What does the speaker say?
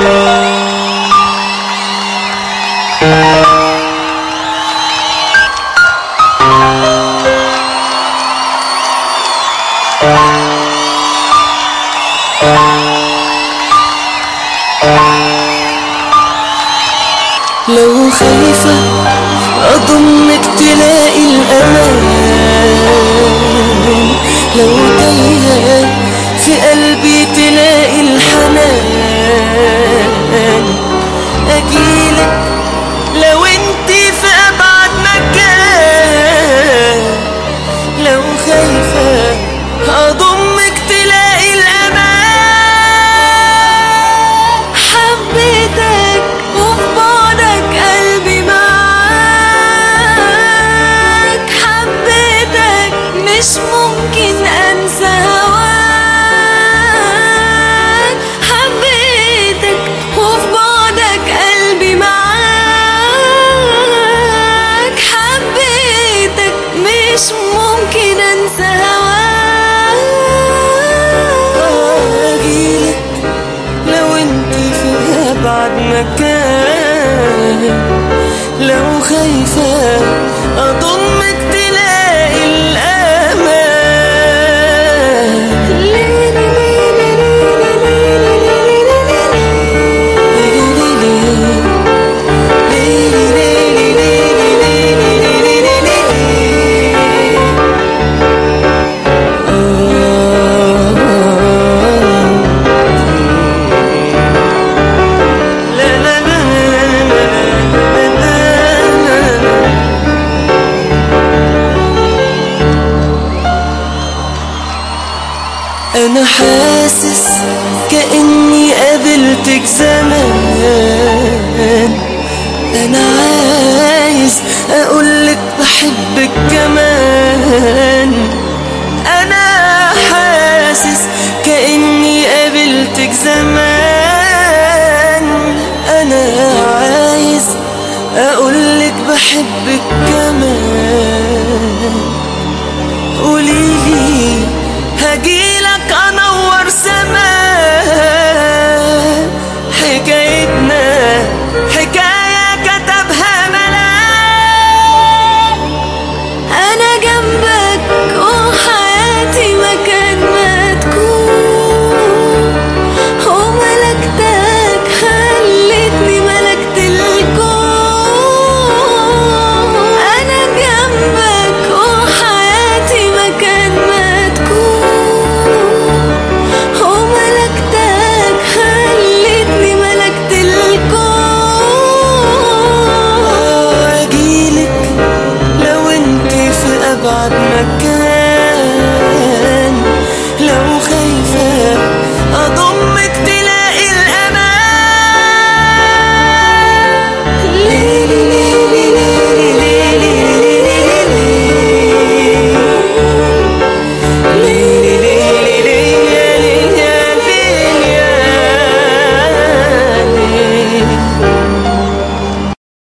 لو خايفة أضمك تلاقي الأمان لو تايهة في قلبي تلاقي الحنان أجيلك لو انتي في أبعد مكان لو خايفة أضمك تلاقي الأمان حبيتك وفي بعدك قلبي معاك حبيتك مش ممكن انسى هواك حبيتك وفي بعدك قلبي معاك حبيتك مش ممكن انسى هواك أجيلك لو انتي في أبعد مكان لو خايفة أضمك تلاقي الأمان أنا حاسس كأني قابلتك زمان أنا عايز أقولك بحبك كمان أنا حاسس كأني قابلتك زمان أنا عايز أقولك بحبك كمان قوليلي هجيلك انور سماء حكايتنا حكاية كتبها ملاك أنا جنبك وحياتي مكان ما تكون وملكتك خلتني ملكت الكون أنا جنبك وحياتي مكان ما تكون وملكتك خلتني ملكت الكون أجيلك لو انت في أبعد مكان